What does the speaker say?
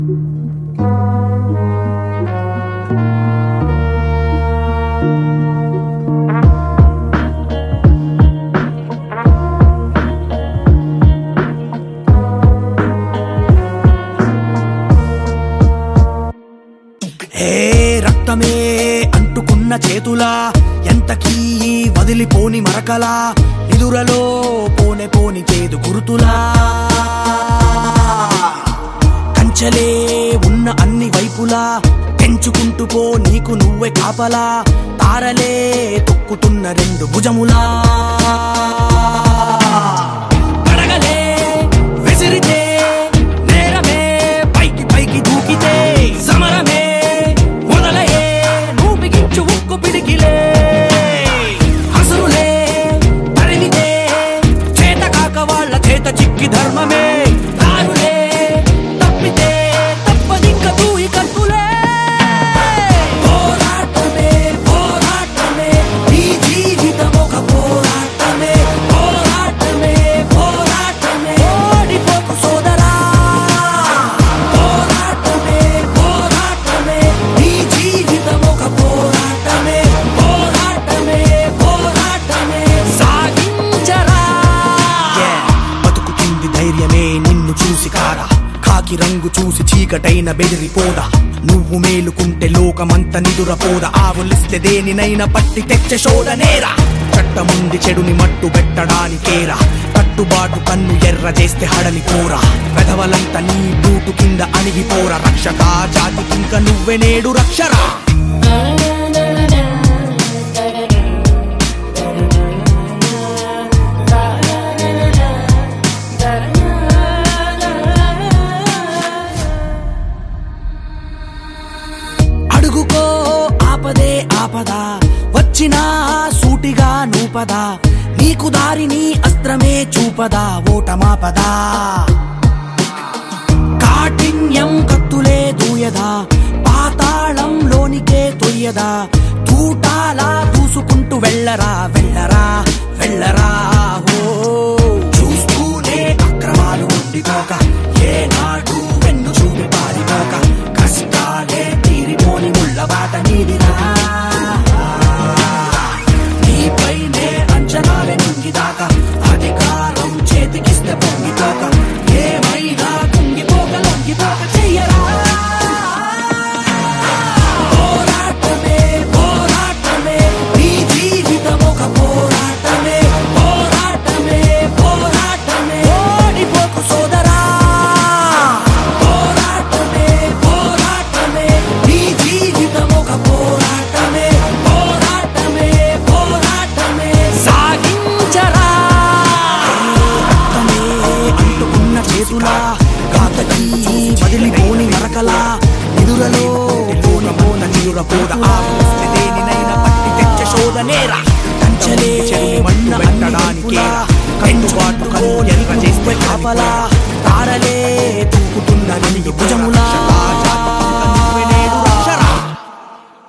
హే రక్తమే అంటుకున్న చేతులా ఎంతకీ వదిలిపోని మరకలా నిదురలో పోనే పోని చేదు గురుతులా కంచలే ఉన్న అన్ని వైపులా పెంచుకుంటూ పో నీకు నువ్వే కాపలా తారలే తొక్కుతున్న రెండు భుజములా పడగలే విసిరితే నేరమే పైకి పైకి దూకితే సమరమే మొదలయే నువ్వు బిగించు ఉక్కు పిడికిలే అసురులే తరిమితే చేత కాక వాళ్ళ చేత చిక్కి ధర్మమే దారులే తప్పితే తప్పదింక తూయి కత్తులే పోరాటమే పోరాటమే ఈ జీవితం ఒక పోరాటమే పోరాటమే పోరాటమే ఓడిపోకు సోదరా పోరాటమే పోరాటమే ఈ జీవితం ఒక పోరాటమే పోరాటమే పోరాటమే సాగించరా బతుకుతుంది ధైర్యమే నిన్ను చూసి కారా కాకి రంగు చూసి చీకటైన బెదిరిపోదా నువ్వు మేలుకుంటే లోకమంత నిదురపోదా ఆవులిస్తే దేనినైనా పట్టి తెచ్చే శోధనేరా చట్టముంది చెడుని మట్టు పెట్టడానికేరా కట్టుబాటు కన్ను ఎర్ర చేస్తే హడలి పోరా పెదవలంతా నీ బూటు కింద అణిగిపోరా రక్షక జాతికింక నువ్వే నేడు రక్షరా అడుగుకో ఆపదే ఆపదా వచ్చినా సూటిగా నూపదా నీకు దారిని అస్త్రమే చూపదా ఓటమాపదా కాఠిన్యం కత్తులే దూయదా పాతాళంలోనికే తొయ్యదా తూటాలా దూసుకుంటూ వెళ్ళరా వెళ్ళరా వెళ్ళరా ఓ చూస్తూనే అక్రమాలు ఉండిపోక ఏనాడు వెన్ను చూపి పారిపోక కష్టాలే తీరిపోని ముళ్ళబాట నీదిరా నీపైనే అంచనాలే నింగిదాకా అధికారం చేతికిస్తే పొంగిపోక ఏమైనా కుంగిపోక లొంగిపోక చెయ్యరా పోరాటమే పోరాటమే నీ జీవితం ఒక పోరాటమే పోరాటమే పోరాటమే ఓడిపోకు సోదరా పోరాటమే పోరాటమే నీ జీవితం ఒక పోరాటమే పోరాటమే పోరాటమే సాగించరా రక్తమే అంటుకున్న చేతులా కాతకి వదిలిపోని మరకలా నిదురలో పోన పోన నిదురపోద ఆపిస్తే దేనినైనా పట్టి తెచ్చే శోధనేరా కంచలే మన్ను పెట్టడానికేరా కంచుబాటు కన్ను ఎర్ర చేస్తే కాపలా తారలే తూకుతున్న రెండు భుజములా